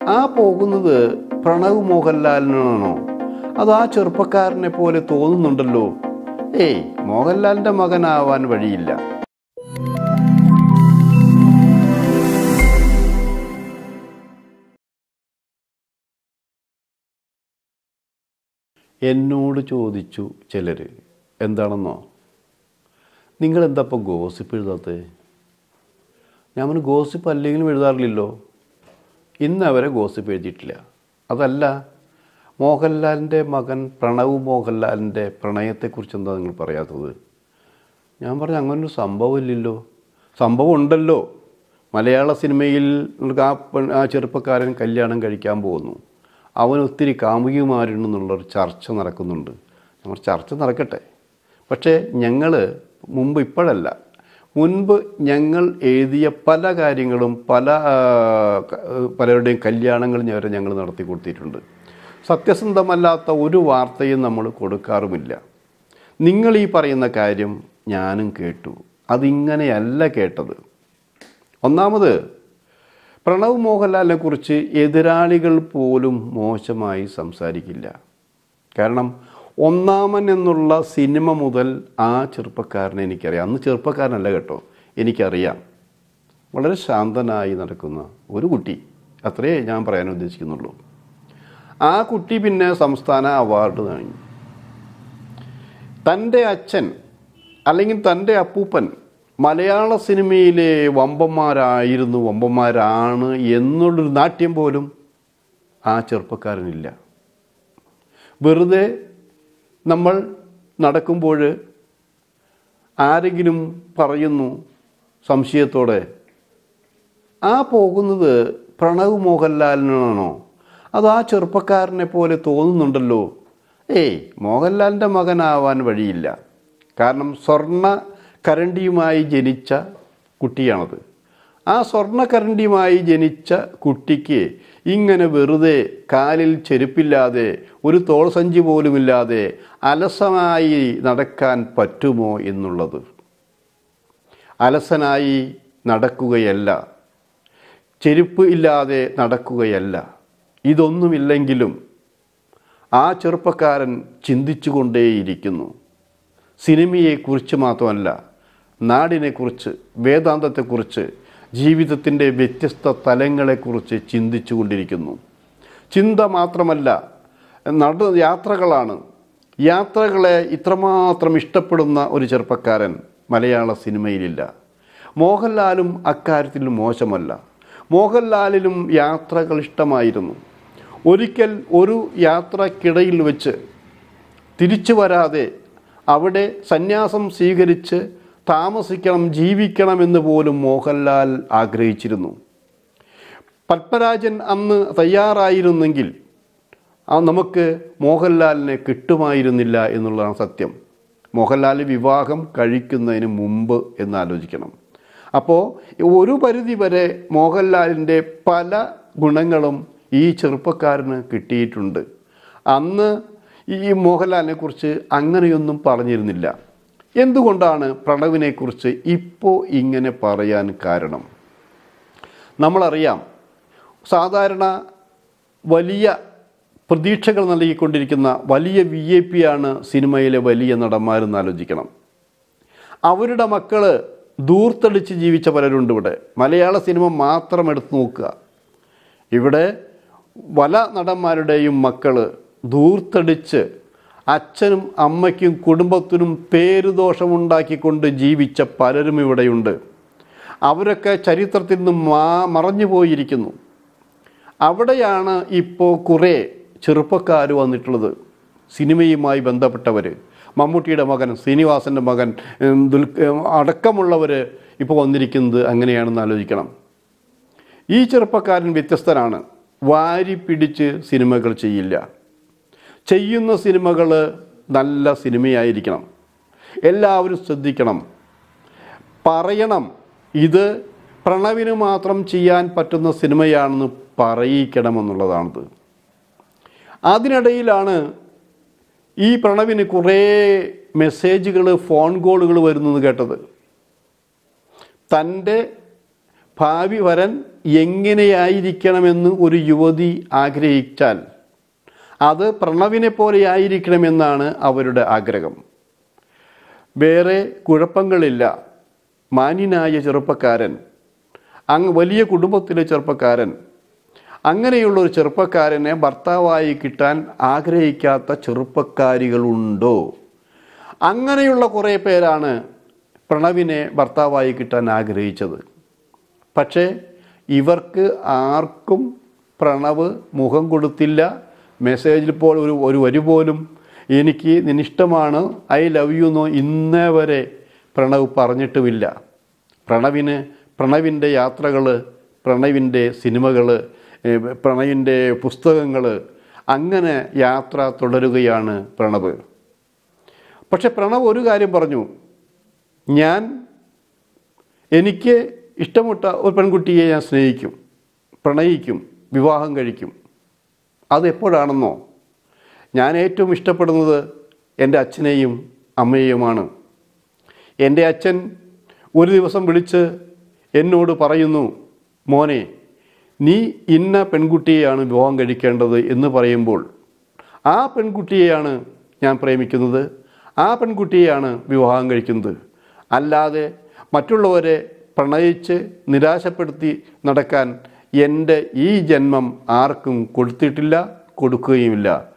ആ പോകുന്നത് പ്രണവ് മോഹൻലാലിനാണോ അത് ആ ചെറുപ്പക്കാരനെ പോലെ തോന്നുന്നുണ്ടല്ലോ ഏയ് മോഹൻലാലിന്റെ മകനാവാൻ വഴിയില്ല എന്നോട് ചോദിച്ചു ചിലർ എന്താണെന്നോ നിങ്ങൾ എന്താ ഇപ്പോൾ ഗോസിപ്പ് എഴുതാത്തത് ഞാൻ പറഞ്ഞു ഗോസിപ്പ് അല്ലെങ്കിലും എഴുതാറില്ലല്ലോ ഇന്ന് അവരെ ഗോസിപ്പ് എഴുതിയിട്ടില്ല അതല്ല മോഹൻലാലിൻ്റെ മകൻ പ്രണവ് മോഹൻലാലിൻ്റെ പ്രണയത്തെക്കുറിച്ച് എന്താ നിങ്ങൾ പറയാത്തത് ഞാൻ പറഞ്ഞു അങ്ങനൊരു സംഭവമില്ലല്ലോ സംഭവം ഉണ്ടല്ലോ മലയാള സിനിമയിൽ ആ പെൺ ആ ചെറുപ്പക്കാരൻ കല്യാണം കഴിക്കാൻ പോകുന്നു അവൻ ഒത്തിരി കാമുകിമാരുണ്ടെന്നുള്ളൊരു ചർച്ച നടക്കുന്നുണ്ട് നമ്മൾ ചർച്ച നടക്കട്ടെ പക്ഷേ ഞങ്ങൾ മുമ്പ് ഇപ്പോഴല്ല മുൻപ് ഞങ്ങൾ എഴുതിയ പല കാര്യങ്ങളും പല ആ, ക- പലരുടെയും കല്യാണങ്ങൾ വരെ ഞങ്ങൾ നടത്തി കൊടുത്തിട്ടുണ്ട് സത്യസന്ധമല്ലാത്ത ഒരു വാർത്തയും നമ്മൾ കൊടുക്കാറുമില്ല നിങ്ങൾ ഈ പറയുന്ന കാര്യം ഞാനും കേട്ടു അതിങ്ങനെയല്ല കേട്ടത് ഒന്നാമത് പ്രണവ് മോഹൻലാലിനെ കുറിച്ച് എതിരാളികൾ പോലും മോശമായി സംസാരിക്കില്ല കാരണം ഒന്നാമൻ എന്നുള്ള സിനിമ മുതൽ ആ ചെറുപ്പക്കാരനെ എനിക്കറിയാം അന്ന് ചെറുപ്പക്കാരനല്ല കേട്ടോ എനിക്കറിയാം വളരെ ശാന്തനായി നടക്കുന്ന ഒരു കുട്ടി അത്രയേ ഞാൻ പറയാൻ ഉദ്ദേശിക്കുന്നുള്ളൂ ആ കുട്ടി പിന്നെ സംസ്ഥാന അവാർഡ് വാങ്ങി തൻ്റെ അച്ഛൻ അല്ലെങ്കിൽ തൻ്റെ അപ്പൂപ്പൻ മലയാള സിനിമയിലെ വമ്പന്മാരായിരുന്നു വമ്പന്മാരാണ് എന്നുള്ളൊരു നാട്യം പോലും ആ ചെറുപ്പക്കാരനില്ല വെറുതെ നമ്മൾ നടക്കുമ്പോൾ ആരെങ്കിലും പറയുന്നു സംശയത്തോടെ ആ പോകുന്നത് പ്രണവ് മോഹൻലാലിനാണോ അത് ആ ചെറുപ്പക്കാരനെ പോലെ തോന്നുന്നുണ്ടല്ലോ ഏയ് മോഹൻലാലിൻ്റെ മകനാവാൻ വഴിയില്ല കാരണം സ്വർണ്ണ കരണ്ടിയുമായി ജനിച്ച കുട്ടിയാണത് ആ സ്വർണ്ണ കരണ്ടിയുമായി ജനിച്ച കുട്ടിക്ക് ഇങ്ങനെ വെറുതെ കാലിൽ ചെരുപ്പില്ലാതെ ഒരു തോൾ സഞ്ചി പോലുമില്ലാതെ അലസമായി നടക്കാൻ പറ്റുമോ എന്നുള്ളത് അലസനായി നടക്കുകയല്ല ചെരുപ്പ് ഇല്ലാതെ നടക്കുകയല്ല ഇതൊന്നുമില്ലെങ്കിലും ആ ചെറുപ്പക്കാരൻ ചിന്തിച്ചുകൊണ്ടേയിരിക്കുന്നു സിനിമയെക്കുറിച്ച് മാത്രമല്ല നാടിനെക്കുറിച്ച് വേദാന്തത്തെക്കുറിച്ച് ജീവിതത്തിൻ്റെ വ്യത്യസ്ത തലങ്ങളെക്കുറിച്ച് ചിന്തിച്ചു കൊണ്ടിരിക്കുന്നു ചിന്ത മാത്രമല്ല നട യാത്രകളാണ് യാത്രകളെ ഇത്രമാത്രം ഇഷ്ടപ്പെടുന്ന ഒരു ചെറുപ്പക്കാരൻ മലയാള സിനിമയിലില്ല മോഹൻലാലും അക്കാര്യത്തിൽ മോശമല്ല മോഹൻലാലിനും യാത്രകൾ ഇഷ്ടമായിരുന്നു ഒരിക്കൽ ഒരു യാത്രക്കിടയിൽ വെച്ച് തിരിച്ചു വരാതെ അവിടെ സന്യാസം സ്വീകരിച്ച് താമസിക്കണം ജീവിക്കണമെന്ന് പോലും മോഹൻലാൽ ആഗ്രഹിച്ചിരുന്നു പത്മരാജൻ അന്ന് തയ്യാറായിരുന്നെങ്കിൽ ആ നമുക്ക് മോഹൻലാലിനെ കിട്ടുമായിരുന്നില്ല എന്നുള്ളതാണ് സത്യം മോഹൻലാൽ വിവാഹം കഴിക്കുന്നതിന് മുമ്പ് എന്നാലോചിക്കണം അപ്പോൾ ഒരു പരിധി വരെ മോഹൻലാലിൻ്റെ പല ഗുണങ്ങളും ഈ ചെറുപ്പക്കാരന് കിട്ടിയിട്ടുണ്ട് അന്ന് ഈ മോഹൻലാലിനെ കുറിച്ച് അങ്ങനെയൊന്നും പറഞ്ഞിരുന്നില്ല എന്തുകൊണ്ടാണ് പ്രണവിനെക്കുറിച്ച് ഇപ്പോൾ ഇങ്ങനെ പറയാൻ കാരണം നമ്മളറിയാം സാധാരണ വലിയ പ്രതീക്ഷകൾ നൽകിക്കൊണ്ടിരിക്കുന്ന വലിയ വി ഐ പി ആണ് സിനിമയിലെ വലിയ നടന്മാരെന്ന് ആലോചിക്കണം അവരുടെ മക്കൾ ദൂർത്തടിച്ച് ജീവിച്ച പലരുണ്ട് ഇവിടെ മലയാള സിനിമ മാത്രം എടുത്തു നോക്കുക ഇവിടെ പല നടന്മാരുടെയും മക്കൾ ദൂർത്തടിച്ച് അച്ഛനും അമ്മയ്ക്കും കുടുംബത്തിനും പേരുദോഷമുണ്ടാക്കിക്കൊണ്ട് ജീവിച്ച പലരും ഇവിടെയുണ്ട് അവരൊക്കെ ചരിത്രത്തിൽ നിന്ന് മാ മറഞ്ഞു പോയിരിക്കുന്നു അവിടെയാണ് ഇപ്പോൾ കുറേ ചെറുപ്പക്കാർ വന്നിട്ടുള്ളത് സിനിമയുമായി ബന്ധപ്പെട്ടവർ മമ്മൂട്ടിയുടെ മകൻ ശ്രീനിവാസൻ്റെ മകൻ ഉം, ദുൽ ഉം, അടക്കമുള്ളവർ ഇപ്പോൾ വന്നിരിക്കുന്നത് അങ്ങനെയാണെന്ന് ആലോചിക്കണം ഈ ചെറുപ്പക്കാരൻ വ്യത്യസ്തനാണ് വാരി പിടിച്ച് സിനിമകൾ ചെയ്യില്ല ചെയ്യുന്ന സിനിമകൾ നല്ല സിനിമയായിരിക്കണം എല്ലാവരും ശ്രദ്ധിക്കണം പറയണം ഇത് പ്രണവിന് മാത്രം ചെയ്യാൻ പറ്റുന്ന സിനിമയാണെന്ന് പറയിക്കണമെന്നുള്ളതാണിത് അതിനിടയിലാണ് ഈ പ്രണവിന് കുറേ മെസ്സേജുകൾ ഫോൺ കോളുകൾ വരുന്നത് കേട്ടത് തൻ്റെ ഭാവി വരൻ എങ്ങനെയായിരിക്കണമെന്ന് ഒരു യുവതി ആഗ്രഹിച്ചാൽ അത് പ്രണവിനെ പോലെ ആയിരിക്കണമെന്നാണ് അവരുടെ ആഗ്രഹം വേറെ കുഴപ്പങ്ങളില്ല മാന്യനായ ചെറുപ്പക്കാരൻ അങ്ങ് വലിയ കുടുംബത്തിലെ ചെറുപ്പക്കാരൻ അങ്ങനെയുള്ള ഒരു ചെറുപ്പക്കാരനെ ഭർത്താവായി കിട്ടാൻ ആഗ്രഹിക്കാത്ത ചെറുപ്പക്കാരികളുണ്ടോ അങ്ങനെയുള്ള കുറേ പേരാണ് പ്രണവിനെ ഭർത്താവായി കിട്ടാൻ ആഗ്രഹിച്ചത് പക്ഷേ ഇവർക്ക് ആർക്കും പ്രണവ് മുഖം കൊടുത്തില്ല മെസ്സേജിൽ ഇപ്പോൾ ഒരു ഒരു വരി പോലും എനിക്ക് നിന്നിഷ്ടമാണ് ഐ ലവ് യു എന്നോ ഇന്നേ വരെ പ്രണവ് പറഞ്ഞിട്ടുമില്ല പ്രണവിന് പ്രണവിൻ്റെ യാത്രകൾ പ്രണവിൻ്റെ സിനിമകൾ പ്രണവിൻ്റെ പുസ്തകങ്ങൾ അങ്ങനെ യാത്ര തുടരുകയാണ് പ്രണവ് പക്ഷെ പ്രണവ് ഒരു കാര്യം പറഞ്ഞു ഞാൻ എനിക്ക് ഇഷ്ടമുട്ട ഒരു പെൺകുട്ടിയെ ഞാൻ സ്നേഹിക്കും പ്രണയിക്കും വിവാഹം കഴിക്കും അത് എപ്പോഴാണെന്നോ ഞാൻ ഏറ്റവും ഇഷ്ടപ്പെടുന്നത് എൻ്റെ അച്ഛനെയും അമ്മയെയുമാണ് എൻ്റെ അച്ഛൻ ഒരു ദിവസം വിളിച്ച് എന്നോട് പറയുന്നു മോനെ നീ ഇന്ന പെൺകുട്ടിയെയാണ് വിവാഹം കഴിക്കേണ്ടത് എന്ന് പറയുമ്പോൾ ആ പെൺകുട്ടിയെയാണ് ഞാൻ പ്രേമിക്കുന്നത് ആ പെൺകുട്ടിയെയാണ് വിവാഹം കഴിക്കുന്നത് അല്ലാതെ മറ്റുള്ളവരെ പ്രണയിച്ച് നിരാശപ്പെടുത്തി നടക്കാൻ എൻ്റെ ഈ ജന്മം ആർക്കും കൊടുത്തിട്ടില്ല കൊടുക്കുകയുമില്ല